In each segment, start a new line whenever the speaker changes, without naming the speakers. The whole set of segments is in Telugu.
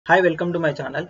Hi, welcome to my channel.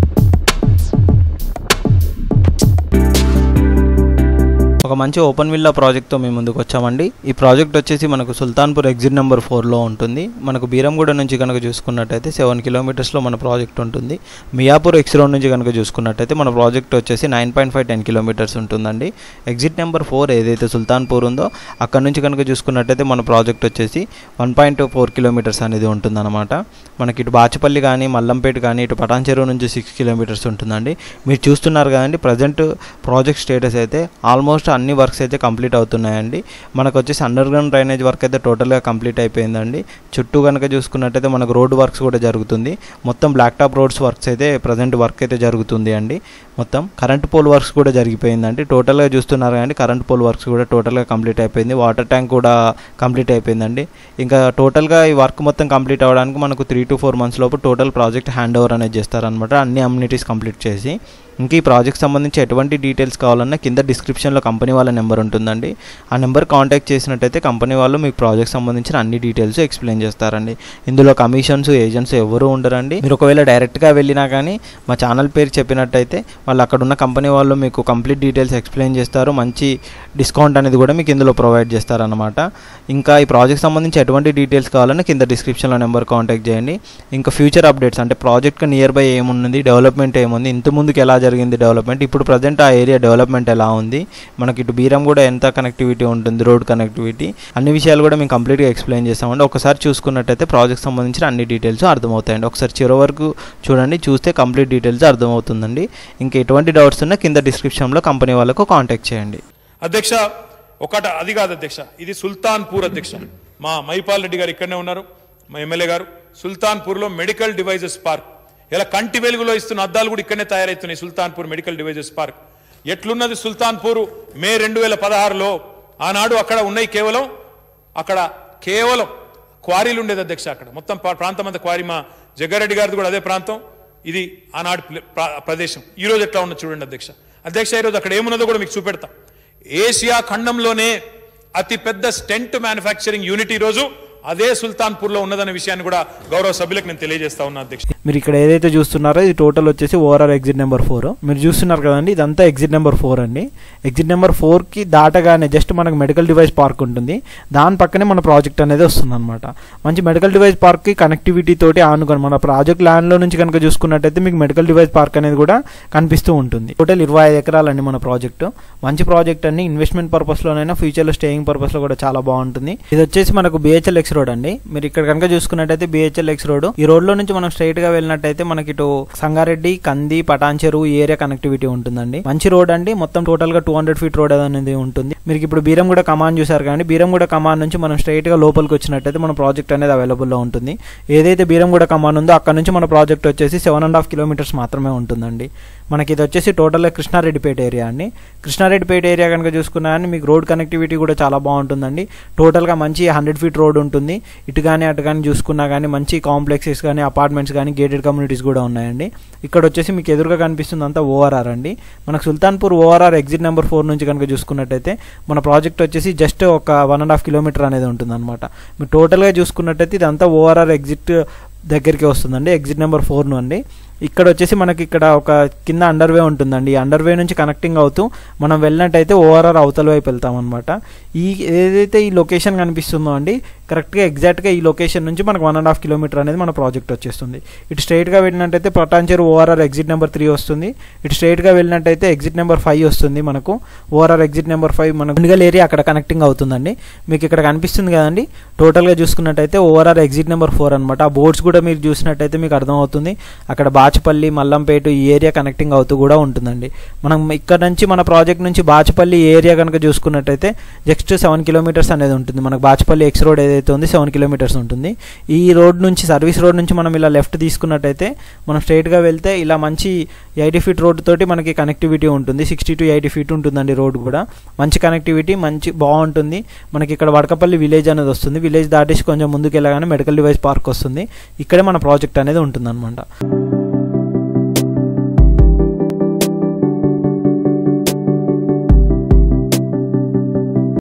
ఒక మంచి ఓపెన్ విల్లా ప్రాజెక్ట్తో మేము ముందుకు వచ్చామండి ఈ ప్రాజెక్ట్ వచ్చేసి మనకు సుల్తాన్పూర్ ఎగ్జిట్ నెంబర్ ఫోర్లో ఉంటుంది మనకు బీరంగూడ నుంచి కనుక చూసుకున్నట్టయితే సెవెన్ కిలోమీటర్స్లో మన ప్రాజెక్ట్ ఉంటుంది మియాపూర్ ఎక్స్ రోడ్ నుంచి కనుక చూసుకున్నట్టయితే మన ప్రాజెక్ట్ వచ్చేసి nine point five ten kilometers ఉంటుందండి ఎగ్జిట్ నెంబర్ ఫోర్ ఏదైతే సుల్తాన్పూర్ ఉందో అక్కడ నుంచి కనుక చూసుకున్నట్టయితే మన ప్రాజెక్ట్ వచ్చేసి వన్ పాయింట్ ఫోర్ కిలోమీటర్స్ అనేది ఉంటుందన్నమాట మనకి ఇటు బాచపల్లి కానీ మల్లంపేట కానీ ఇటు పటాన్ చెరువు నుంచి సిక్స్ కిలోమీటర్స్ ఉంటుందండి మీరు చూస్తున్నారు కదండి ప్రజెంట్ ప్రాజెక్ట్ స్టేటస్ అయితే ఆల్మోస్ట్ అన్ని వర్క్స్ అయితే కంప్లీట్ అవుతున్నాయండి మనకు వచ్చేసి అండర్ గ్రౌండ్ డ్రైనేజ్ వర్క్ అయితే టోటల్గా కంప్లీట్ అయిపోయిందండి చుట్టూ కనుక చూసుకున్నట్టయితే మనకు రోడ్ వర్క్స్ కూడా జరుగుతుంది మొత్తం బ్లాక్ టాప్ రోడ్స్ వర్క్స్ అయితే ప్రజెంట్ వర్క్ అయితే జరుగుతుంది అండి మొత్తం కరెంట్ పోల్ వర్క్స్ కూడా జరిగిపోయిందండి టోటల్గా చూస్తున్నారు కానీ కరెంట్ పోల్ వర్క్స్ కూడా టోటల్గా కంప్లీట్ అయిపోయింది వాటర్ ట్యాంక్ కూడా కంప్లీట్ అయిపోయిందండి ఇంకా టోటల్గా ఈ వర్క్ మొత్తం కంప్లీట్ అవ్వడానికి మనకు త్రీ టు ఫోర్ మంత్స్ లోపు టోటల్ ప్రాజెక్ట్ హ్యాండ్ ఓవర్ అనేది చేస్తారనమాట అన్ని అమ్యూనిటీస్ కంప్లీట్ చేసి ఇంకా ఈ ప్రాజెక్ట్ సంబంధించి ఎటువంటి డీటెయిల్స్ కావాలన్నా కింద డిస్క్రిప్షన్లో కంపెనీ వాళ్ళ నెంబర్ ఉంటుందండి ఆ నెంబర్ కాంటాక్ట్ చేసినట్టయితే కంపెనీ వాళ్ళు మీకు ప్రాజెక్ట్ సంబంధించిన అన్ని డీటెయిల్స్ ఎక్స్ప్లెయిన్ చేస్తారండి ఇందులో కమిషన్స్ ఏజెంట్స్ ఎవరు ఉండరండి మీరు ఒకవేళ డైరెక్ట్గా వెళ్ళినా కానీ మా ఛానల్ పేరు చెప్పినట్టయితే వాళ్ళు అక్కడ ఉన్న కంపెనీ వాళ్ళు మీకు కంప్లీట్ డీటెయిల్స్ ఎక్స్ప్లెయిన్ చేస్తారు మంచి డిస్కౌంట్ అనేది కూడా మీకు ఇందులో ప్రొవైడ్ చేస్తారనమాట ఇంకా ఈ ప్రాజెక్ట్ సంబంధించి ఎటువంటి డీటెయిల్స్ కావాలన్నా కింద డిస్క్రిప్షన్లో నెంబర్ కాంటాక్ట్ చేయండి ఇంకా ఫ్యూచర్ అప్డేట్స్ అంటే ప్రాజెక్ట్కి నియర్ బై ఏమున్నది డెవలప్మెంట్ ఏముంది ఇంత ముందుకు ఎలా జరిగింది డెవలప్మెంట్ ఇప్పుడు ప్రజెంట్ ఆ ఏరియా డెవలప్మెంట్ ఎలా ఉంది మనకి ఇటు బీరం కూడా ఎంత కనెక్టివిటీ ఉంటుంది రోడ్ కనెక్టివిటీ అన్ని విషయాలు కూడా మేము కంప్లీట్గా ఎక్స్ప్లెయిన్ చేస్తామండి ఒకసారి చూసుకున్నట్టయితే ప్రాజెక్ట్ సంబంధించిన అన్ని డీటెయిల్స్ అర్థమవుతాయండి ఒకసారి చివరి వరకు చూడండి చూస్తే కంప్లీట్ డీటెయిల్స్ అర్థమవుతుందండి ఇంకా ఎటువంటి డౌట్స్ ఉన్నా కింద డిస్క్రిప్షన్లో కంపెనీ వాళ్ళకు కాంటాక్ట్ చేయండి
అధ్యక్ష ఒకట అది కాదు అధ్యక్ష ఇది సుల్తాన్పూర్ అధ్యక్ష మా మైపాల్ రెడ్డి గారు ఇక్కడనే ఉన్నారు మా ఎమ్మెల్యే గారు సుల్తాన్పూర్లో మెడికల్ డివైజెస్ పార్క్ ఇలా కంటి వెలుగులో ఇస్తున్న అద్దాలు కూడా ఇక్కడనే తయారవుతున్నాయి సుల్తాన్పూర్ మెడికల్ డివైజెస్ పార్క్ ఎట్లున్నది సుల్తాన్పూర్ మే రెండు వేల పదహారులో ఆనాడు అక్కడ ఉన్నాయి కేవలం అక్కడ కేవలం క్వారీలు ఉండేది అధ్యక్ష అక్కడ మొత్తం ప్రా- ప్రాంతం అంతా క్వారీ మా జగ్గారెడ్డి గారిది కూడా అదే ప్రాంతం ఇది ఆనాడు ప్లే- ప్ర- ప్రదేశం ఈ రోజు ఎట్లా ఉన్నది చూడండి అధ్యక్ష అధ్యక్ష ఈరోజు అక్కడ ఏమున్నదో కూడా మీకు చూపెడతా ఏషియా ఖండంలోనే అతి పెద్ద స్టెంట్ మ్యానుఫ్యాక్చరింగ్ యూనిట్ ఈ రోజు అదే సుల్తాన్పూర్లో ఉన్నదనే విషయాన్ని కూడా గౌరవ సభ్యులకు నేను తెలియజేస్తా ఉన్నా అధ్యక్ష
మీరు ఇక్కడ ఏదైతే చూస్తున్నారో ఇది టోటల్ వచ్చేసి ఓవరాల్ ఎగ్జిట్ నెంబర్ ఫోర్ మీరు చూస్తున్నారు కదండి ఇదంతా ఎగ్జిట్ నెంబర్ ఫోర్ అండి ఎగ్జిట్ నెంబర్ ఫోర్కి దాటగానే జస్ట్ మనకు మెడికల్ డివైస్ పార్క్ ఉంటుంది దాని పక్కనే మన ప్రాజెక్ట్ అనేది వస్తుంది అనమాట మంచి మెడికల్ డివైస్ పార్క్కి కనెక్టివిటీ తోటి ఆనుకొని మన ప్రాజెక్ట్ ల్యాండ్లో నుంచి కనుక చూసుకున్నట్టయితే మీకు మెడికల్ డివైస్ పార్క్ అనేది కూడా కనిపిస్తూ ఉంటుంది టోటల్ ఇరవై ఐదు ఎకరాలండి మన ప్రాజెక్టు మంచి ప్రాజెక్ట్ అండి ఇన్వెస్ట్మెంట్ పర్పస్లోనైనా ఫ్యూచర్లో స్టేయింగ్ పర్పస్లో కూడా చాలా బాగుంటుంది ఇది వచ్చేసి మనకు బిహెచ్ఎల్ ఎక్స్ రోడ్ అండి మీరు ఇక్కడ కనుక చూసుకున్నట్టయితే బిహెచ్ఎల్ ఎక్స్ రోడ్ ఈ రోడ్ లో నుంచి మనం స్ట్రైట్ గా వెళ్ళినట్టయితే మనకి ఇటు సంగారెడ్డి కంది పటాన్ చెరువు ఈ ఏరియా కనెక్టివిటీ ఉంటుందండి మంచి రోడ్ అండి మొత్తం టోటల్ గా టూ హండ్రెడ్ ఫీట్ రోడ్ అనేది ఉంటుంది మీరు ఇప్పుడు బీరంగూడ కమాన్ చూసారు కానీ బీరంగూడ కమాన్ నుంచి మనం స్ట్రైట్ గా లోపలికి వచ్చినట్టయితే మన ప్రాజెక్ట్ అనేది అవైలబుల్ లో ఉంటుంది ఏదైతే బీరంగూడ కమాన్ ఉందో అక్కడ నుంచి మన ప్రాజెక్ట్ వచ్చేసి సెవెన్ అండ్ హాఫ్ కిలోమీటర్స్ మాత్రమే ఉంటుందండి మనకి ఇది వచ్చేసి టోటల్గా కృష్ణారెడ్డిపేట ఏరియా అండి కృష్ణారెడ్డిపేట ఏరియా కనుక చూసుకున్నా కానీ మీకు రోడ్ కనెక్టివిటీ కూడా చాలా బాగుంటుందండి టోటల్గా మంచి హండ్రెడ్ ఫీట్ రోడ్ ఉంటుంది ఇటు కానీ అటు కానీ చూసుకున్నా కానీ మంచి కాంప్లెక్సెస్ కానీ అపార్ట్మెంట్స్ కానీ గేటెడ్ కమ్యూనిటీస్ కూడా ఉన్నాయండి ఇక్కడ వచ్చేసి మీకు ఎదురుగా కనిపిస్తుంది అంతా ఓఆర్ఆర్ అండి మనకు Sultanpur ORR exit number four నుంచి కనుక చూసుకున్నట్టయితే మన ప్రాజెక్ట్ వచ్చేసి జస్ట్ ఒక వన్ అండ్ హాఫ్ కిలోమీటర్ అనేది ఉంటుంది అనమాట మీరు టోటల్గా చూసుకున్నట్టయితే ఇదంతా ఓఆర్ఆర్ ఎగ్జిట్ దగ్గరికి వస్తుందండి ఎగ్జిట్ నెంబర్ ఫోర్ నుండి ఇక్కడ వచ్చేసి మనకి ఇక్కడ ఒక కింద అండర్వే ఉంటుందండి ఈ అండర్వే నుంచి కనెక్టింగ్ అవుతూ మనం వెళ్ళినట్టయితే ఓఆర్ఆర్ అవతల వైపు వెళ్తాం అనమాట ఈ ఏదైతే ఈ లొకేషన్ కనిపిస్తుందో అండి కరెక్ట్గా ఎగ్జాక్ట్గా ఈ లొకేషన్ నుంచి మనకు వన్ అండ్ హాఫ్ కిలోమీటర్ అనేది మన ప్రాజెక్ట్ వచ్చేస్తుంది ఇటు స్ట్రైట్గా వెళ్ళినట్టయితే Patancheru ORR exit number three వస్తుంది ఇటు స్ట్రైట్గా వెళ్ళినట్టయితే ఎగ్జిట్ నెంబర్ ఫైవ్ వస్తుంది మనకు ఓఆర్ఆర్ ఎగ్జిట్ నెంబర్ ఫైవ్ మన గుండిగల్ ఏరియా అక్కడ కనెక్టింగ్ అవుతుందండి మీకు ఇక్కడ కనిపిస్తుంది కదండి టోటల్గా చూసుకున్నట్టయితే ఓఆర్ఆర్ ఎగ్జిట్ నెంబర్ ఫోర్ అనమాట ఆ బోర్డ్స్ కూడా మీరు చూసినట్టయితే మీకు అర్థమవుతుంది అక్కడ బాచపల్లి మల్లంపేట ఈ ఏరియా కనెక్టింగ్ అవుతూ కూడా ఉంటుందండి మనం ఇక్కడ నుంచి మన ప్రాజెక్ట్ నుంచి బాచపల్లి ఏరియా కనుక చూసుకున్నట్టయితే జస్ట్ సెవెన్ కిలోమీటర్స్ అనేది ఉంటుంది మనకు బాచపల్లి ఎక్స్ రోడ్ ఏదైతే ఉంది సెవెన్ కిలోమీటర్స్ ఉంటుంది ఈ రోడ్ నుంచి సర్వీస్ రోడ్ నుంచి మనం ఇలా లెఫ్ట్ తీసుకున్నట్టయితే మనం స్ట్రైట్గా వెళ్తే ఇలా మంచి ఎయిటీ ఫీట్ రోడ్ తోటి మనకి కనెక్టివిటీ ఉంటుంది సిక్స్టీ టు ఎయిటీ ఫీట్ ఉంటుందండి రోడ్ కూడా మంచి కనెక్టివిటీ మంచి బాగుంటుంది మనకి ఇక్కడ వడకపల్లి విలేజ్ అనేది వస్తుంది విలేజ్ దాటేసి కొంచెం ముందుకు వెళ్ళగానే మెడికల్ డివైస్ పార్క్ వస్తుంది ఇక్కడే మన ప్రాజెక్ట్ అనేది ఉంటుంది